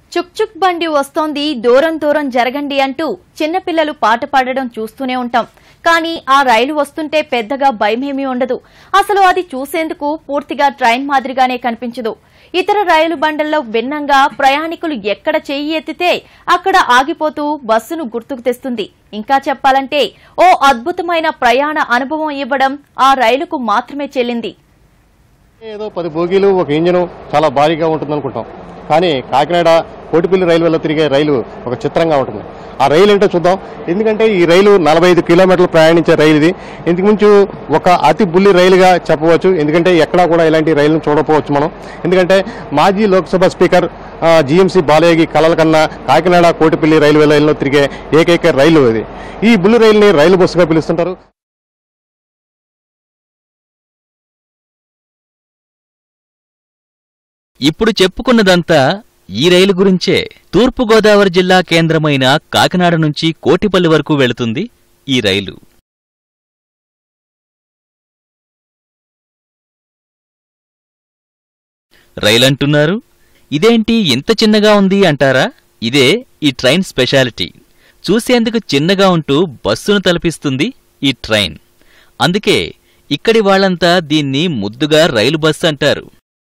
చుక్ చుక్ బండి వస్తోంది దూరం దూరం జరగండి అంటూ చిన్నపిల్లలు పాట పాడడం చూస్తూనే ఉంటాం కానీ ఆ రైలు వస్తుంటే పెద్దగా భయమేమీ ఉండదు అసలు అది చూసేందుకు పూర్తిగా ట్రైన్ మాదిరిగానే కనిపించదు ఇతర రైలు బండల్లో భిన్నంగా ప్రయాణికులు ఎక్కడ చెయ్యి ఎత్తితే అక్కడ ఆగిపోతూ బస్సును గుర్తుకు తెస్తుంది ఇంకా చెప్పాలంటే ఓ అద్భుతమైన ప్రయాణ అనుభవం ఇవ్వడం ఆ రైలుకు మాత్రమే చెల్లింది ఏదో పది బోగీలు ఒక ఇంజను చాలా భారీగా ఉంటుంది అనుకుంటాం కానీ కాకినాడ కోటిపల్లి రైల్వేలో తిరిగే రైలు ఒక చిత్రంగా ఉంటుంది ఆ రైలు ఏంటో చూద్దాం ఎందుకంటే ఈ రైలు నలభై ఐదు కిలోమీటర్లు ప్రయాణించే రైలు ఇది ఇంతకుమించు ఒక అతి బుల్లి రైలుగా చెప్పవచ్చు ఎందుకంటే ఎక్కడా కూడా ఇలాంటి రైలును చూడకపోవచ్చు మనం ఎందుకంటే మాజీ లోక్సభ స్పీకర్ జీఎంసీ బాలయ్యకి కలల కన్నా కాకినాడ కోటిపల్లి రైల్వే లైన్లో తిరిగే ఏకైక రైలు ఇది ఈ బుల్లి రైలుని రైలు బస్సుగా పిలుస్తుంటారు ఇప్పుడు చెప్పుకున్నదంతా ఈ రైలు గురించే తూర్పుగోదావరి జిల్లా కేంద్రమైన కాకినాడ నుంచి కోటిపల్లి వరకు వెళుతుంది ఈ రైలు రైలంటున్నారు ఇదేంటి ఇంత చిన్నగా ఉంది అంటారా ఇదే ఈ ట్రైన్ స్పెషాలిటీ చూసేందుకు చిన్నగా ఉంటూ బస్సును తలపిస్తుంది ఈ ట్రైన్ అందుకే ఇక్కడి వాళ్ళంతా దీన్ని ముద్దుగా రైలు బస్సు అంటారు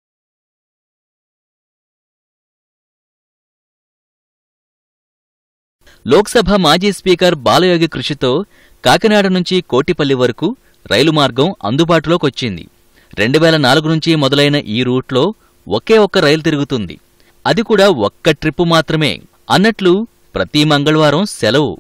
లోక్సభ మాజీ స్పీకర్ బాలయోగి కృషితో కాకినాడ నుంచి కోటిపల్లి వరకు రైలు మార్గం అందుబాటులోకొచ్చింది రెండు వేల నాలుగు నుంచి మొదలైన ఈ రూట్లో ఒకే ఒక్క రైలు తిరుగుతుంది అది కూడా ఒక్క ట్రిప్పు మాత్రమే అన్నట్లు ప్రతి మంగళవారం సెలవు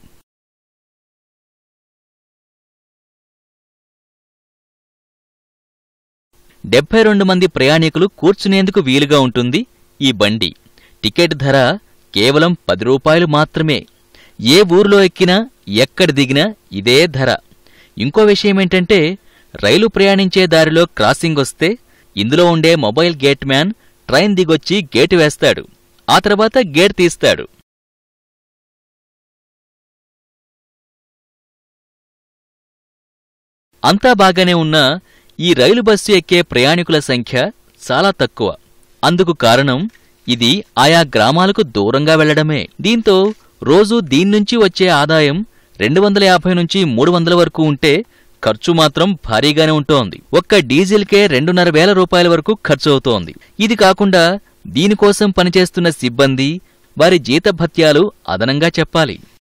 డెబ్బై రెండు మంది ప్రయాణికులు కూర్చునేందుకు వీలుగా ఉంటుంది ఈ బండి టికెట్ ధర కేవలం పది రూపాయలు మాత్రమే ఏ ఊర్లో ఎక్కినా ఎక్కడ దిగినా ఇదే ధర ఇంకో విషయమేంటంటే రైలు ప్రయాణించే దారిలో క్రాసింగ్ వస్తే ఇందులో ఉండే మొబైల్ గేట్ మ్యాన్ ట్రైన్ దిగొచ్చి గేటు వేస్తాడు ఆ తర్వాత గేట్ తీస్తాడు అంతా బాగానే ఉన్నా ఈ రైలు బస్సు ఎక్కే ప్రయాణికుల సంఖ్య చాలా తక్కువ అందుకు కారణం ఇది ఆయా గ్రామాలకు దూరంగా వెళ్లడమే దీంతో రోజూ దీన్నుంచి వచ్చే ఆదాయం రెండు వందల యాభై నుంచి మూడు వందల వరకు ఉంటే ఖర్చు మాత్రం భారీగానే ఉంటోంది ఒక్క డీజిల్కే రెండున్నర వేల రూపాయల వరకు ఖర్చు అవుతోంది ఇది కాకుండా దీనికోసం పనిచేస్తున్న సిబ్బంది వారి జీతభత్యాలు అదనంగా చెప్పాలి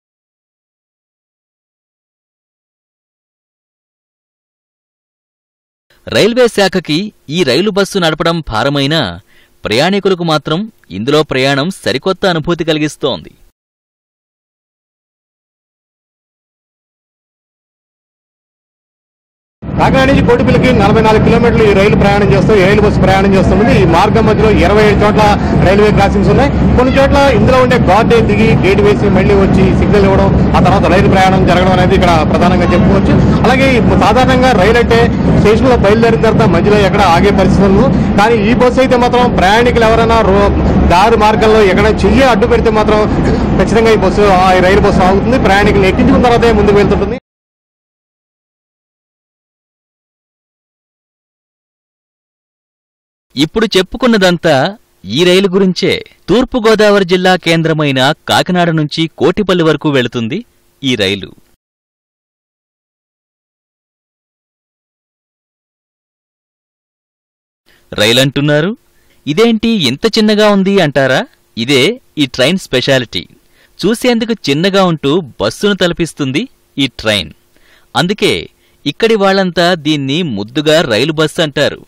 రైల్వే శాఖకి ఈ రైలు బస్సు నడపడం భారమైనా ప్రయాణికులకు మాత్రం ఇందులో ప్రయాణం సరికొత్త అనుభూతి కలిగిస్తోంది కాకినాడ నుంచి కోటిపల్లికి నలభై నాలుగు కిలోమీటర్లు ఈ రైలు ప్రయాణం చేస్తూ ఈ రైలు బస్సు ప్రయాణం చేస్తుంది ఈ మార్గం మధ్యలో ఇరవై ఏడు చోట్ల రైల్వే క్రాసింగ్స్ ఉన్నాయి కొన్ని చోట్ల ఇందులో ఉండే గార్డే దిగి గేట్ వేసి మళ్ళీ వచ్చి సిగ్నల్ ఇవ్వడం ఆ తర్వాత రైలు ప్రయాణం జరగడం అనేది ఇక్కడ ప్రధానంగా చెప్పుకోవచ్చు అలాగే ఈ సాధారణంగా రైలు అంటే స్టేషన్ లో బయలుదేరిన తర్వాత మధ్యలో ఎక్కడ ఆగే పరిస్థితి ఉంది కానీ ఈ బస్సు అయితే మాత్రం ప్రయాణికులు ఎవరైనా రో దారి మార్గంలో ఎక్కడ చెయ్యి అడ్డు పెడితే మాత్రం ఖచ్చితంగా ఈ బస్సు ఆ ఈ రైలు బస్సు ఆగుతుంది ప్రయాణికులు ఎక్కించుకున్న తర్వాతే ముందుకు వెళ్తుంటుంది ఇప్పుడు చెప్పుకున్నదంతా ఈ రైలు గురించే తూర్పుగోదావరి జిల్లా కేంద్రమైన కాకినాడ నుంచి కోటిపల్లి వరకు వెళుతుంది ఈ రైలు రైలంటున్నారు ఇదేంటి ఇంత చిన్నగా ఉంది అంటారా ఇదే ఈ ట్రైన్ స్పెషాలిటీ చూసేందుకు చిన్నగా ఉంటూ బస్సును తలపిస్తుంది ఈ ట్రైన్ అందుకే ఇక్కడి వాళ్ళంతా దీన్ని ముద్దుగా రైలు బస్సు అంటారు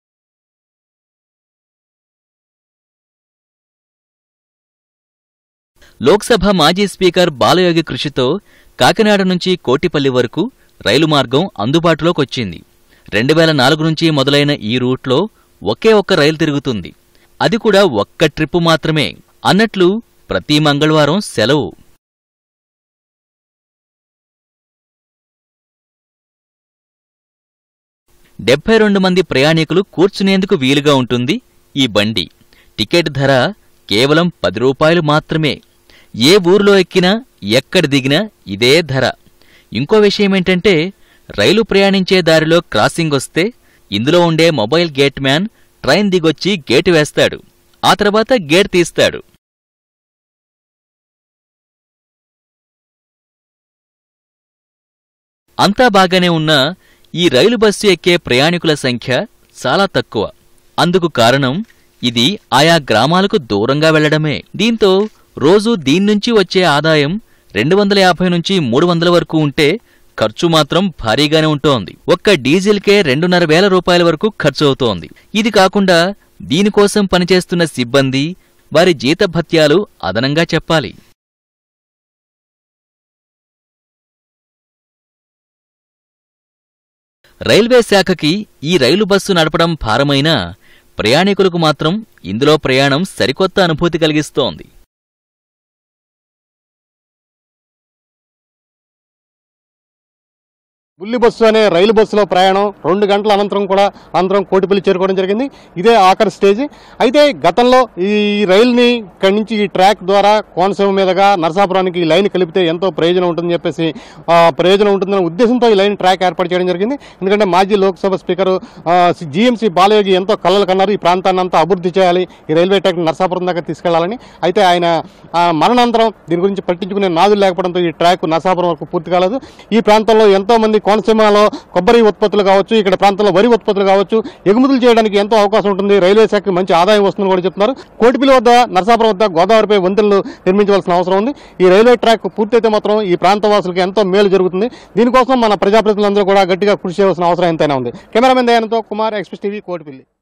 లోక్సభ మాజీ స్పీకర్ బాలయోగి కృషితో కాకినాడ నుంచి కోటిపల్లి వరకు రైలు మార్గం అందుబాటులోకొచ్చింది రెండు వేల నాలుగు నుంచి మొదలైన ఈ రూట్లో ఒకే ఒక్క రైలు తిరుగుతుంది అది కూడా ఒక్క ట్రిప్పు మాత్రమే అన్నట్లు ప్రతి మంగళవారం సెలవు డెబ్బై రెండు మంది ప్రయాణికులు కూర్చునేందుకు వీలుగా ఉంటుంది ఈ బండి టికెట్ ధర కేవలం పది రూపాయలు మాత్రమే ఏ ఊర్లో ఎక్కినా ఎక్కడ దిగినా ఇదే ధర ఇంకో విషయమేంటంటే రైలు ప్రయాణించే దారిలో క్రాసింగ్ వస్తే ఇందులో ఉండే మొబైల్ గేట్ మ్యాన్ ట్రైన్ దిగొచ్చి గేటు వేస్తాడు ఆ తర్వాత గేట్ తీస్తాడు అంతా బాగానే ఉన్నా ఈ రైలు బస్సు ఎక్కే ప్రయాణికుల సంఖ్య చాలా తక్కువ అందుకు కారణం ఇది ఆయా గ్రామాలకు దూరంగా వెళ్లడమే దీంతో రోజూ దీన్నుంచి వచ్చే ఆదాయం రెండు వందల యాభై నుంచి మూడు వందల వరకు ఉంటే ఖర్చు మాత్రం భారీగానే ఉంటోంది ఒక్క డీజిల్కే రెండున్నర వేల రూపాయల వరకు ఖర్చు అవుతోంది ఇది కాకుండా దీనికోసం పనిచేస్తున్న సిబ్బంది వారి జీతభత్యాలు అదనంగా చెప్పాలి రైల్వే శాఖకి ఈ రైలు బస్సు నడపడం భారమైనా ప్రయాణికులకు మాత్రం ఇందులో ప్రయాణం సరికొత్త అనుభూతి కలిగిస్తోంది బుల్లి బస్సు అనే రైలు బస్సులో ప్రయాణం రెండు గంటల అనంతరం కూడా అనంతరం కోటిపల్లి చేరుకోవడం జరిగింది ఇదే ఆఖరి స్టేజ్ అయితే గతంలో ఈ రైలుని ఇక్కడి నుంచి ఈ ట్రాక్ ద్వారా కోనసీమ మీదుగా నరసాపురానికి ఈ లైన్ కలిపితే ఎంతో ప్రయోజనం ఉంటుందని చెప్పేసి ఆ, ప్రయోజనం ఉంటుందనే ఉద్దేశంతో ఈ లైన్ ట్రాక్ ఏర్పాటు చేయడం జరిగింది ఎందుకంటే మాజీ లోక్సభ స్పీకర్ జీఎంసీ బాలయోగి ఎంతో కలలు కన్నారు ఈ ప్రాంతాన్ని అంతా అభివృద్ధి చేయాలి ఈ రైల్వే ట్రాక్ నరసాపురం దాకా తీసుకెళ్లాలని అయితే ఆయన ఆ, మరణానంతరం దీని గురించి పట్టించుకునే నాదులు లేకపోవడంతో ఈ ట్రాక్ నరసాపురం వరకు పూర్తి కాలేదు ఈ ప్రాంతంలో ఎంతో మంది కోనసీమలో కొబ్బరి ఉత్పత్తులు కావచ్చు ఇక్కడ ప్రాంతంలో వరి ఉత్పత్తులు కావచ్చు ఎగుమతులు చేయడానికి ఎంతో అవకాశం ఉంటుంది రైల్వే శాఖకి మంచి ఆదాయం వస్తుందని కూడా చెప్తున్నారు కోటిపిల్లి వద్ద నరసాపురం వద్ద గోదావరిపై వంతెనలు నిర్మించవలసిన అవసరం ఉంది ఈ రైల్వే ట్రాక్ పూర్తయితే మాత్రం ఈ ప్రాంత వాసులకు ఎంతో మేలు జరుగుతుంది దీనికోసం మన ప్రజాప్రతినిధులందరూ కూడా గట్టిగా కృషి చేయవలసిన అవసరం ఎంతైనా ఉంది కెమెరామెన్ దయానంతో కుమార్ ఎక్స్ప్రెస్ టీవీ కోటిపిల్లి